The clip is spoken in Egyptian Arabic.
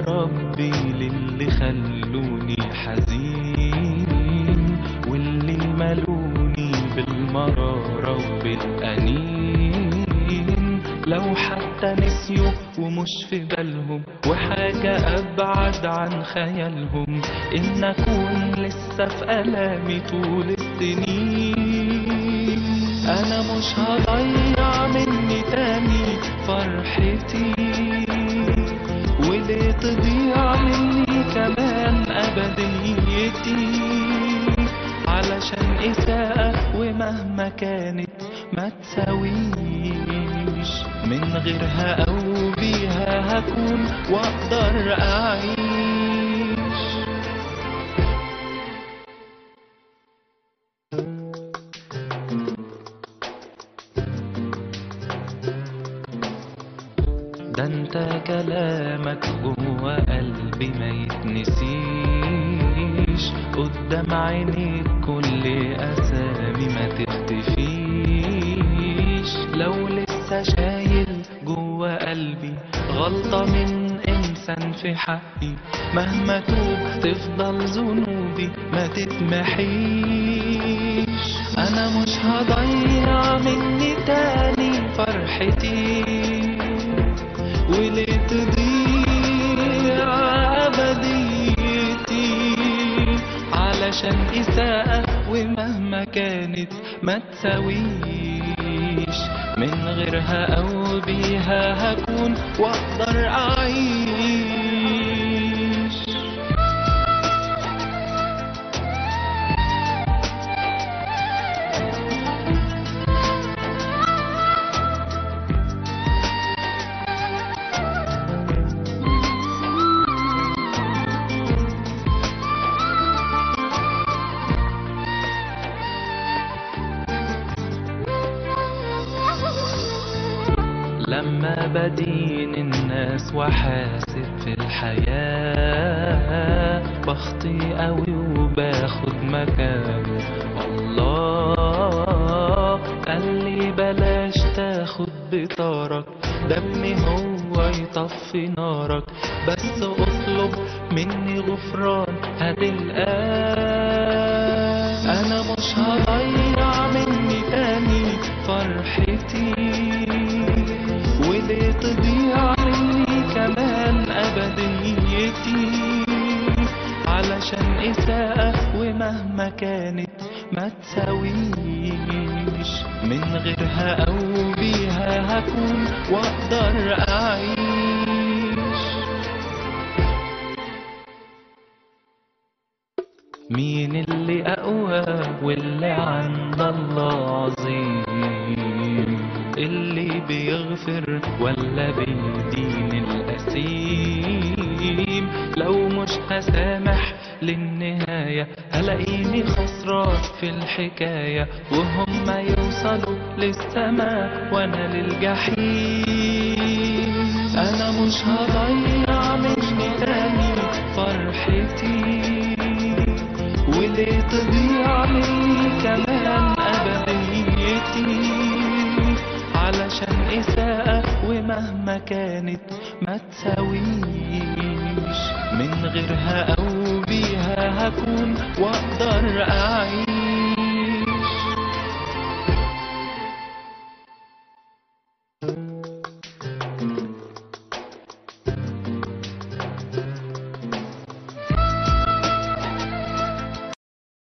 ربي للي خلوني حزين واللي ملوني بالمرارة وبالأنين لو حتى نسيوا ومش في بالهم وحاجة أبعد عن خيالهم إن أكون لسه في ألامي طول السنين أنا مش هضيع مني تاني فرحتي وليه تضيع مني كمان أبديتي علشان إساءة ومهما كانت ما تساويش من غيرها أو بيها هكون وأقدر أعيش ده انت كلامك جوه قلبي ما يتنسيش قدام عينيك كل اسامي ما تختفيش لو لسه شايل جوه قلبي غلطة من انسان في حقي مهما توب تفضل ذنوبي ما تتمحيش انا مش هضيع مني تاني فرحتي وليه تضيع أبديتي علشان إساءة ومهما كانت ما تساويش من غيرها أو بيها هكون وأقدر أعيش لما بدين الناس وحاسب في الحياة بخطي قوي وباخد مكانه الله قال لي بلاش تاخد بطارك دمي هو يطفي نارك بس اطلب مني غفران هتلقاه انا مش هضيع مني تاني فرحتي وليه تضيع مني كمان أبديتي علشان إساءة ومهما كانت ما تساويش من غيرها أو بيها هكون وأقدر أعيش مين اللي أقوى واللي عند الله عظيم اللي بيغفر ولا بيدين الأسيم لو مش هسامح للنهاية هلاقيني خسران في الحكاية وهم يوصلوا للسماء وانا للجحيم انا مش هضيع مني تاني فرحتي وليه تضيع مني كمان أبديتي علشان إساءة ومهما كانت ما تساويش من غيرها أو بيها هكون وأقدر أعيش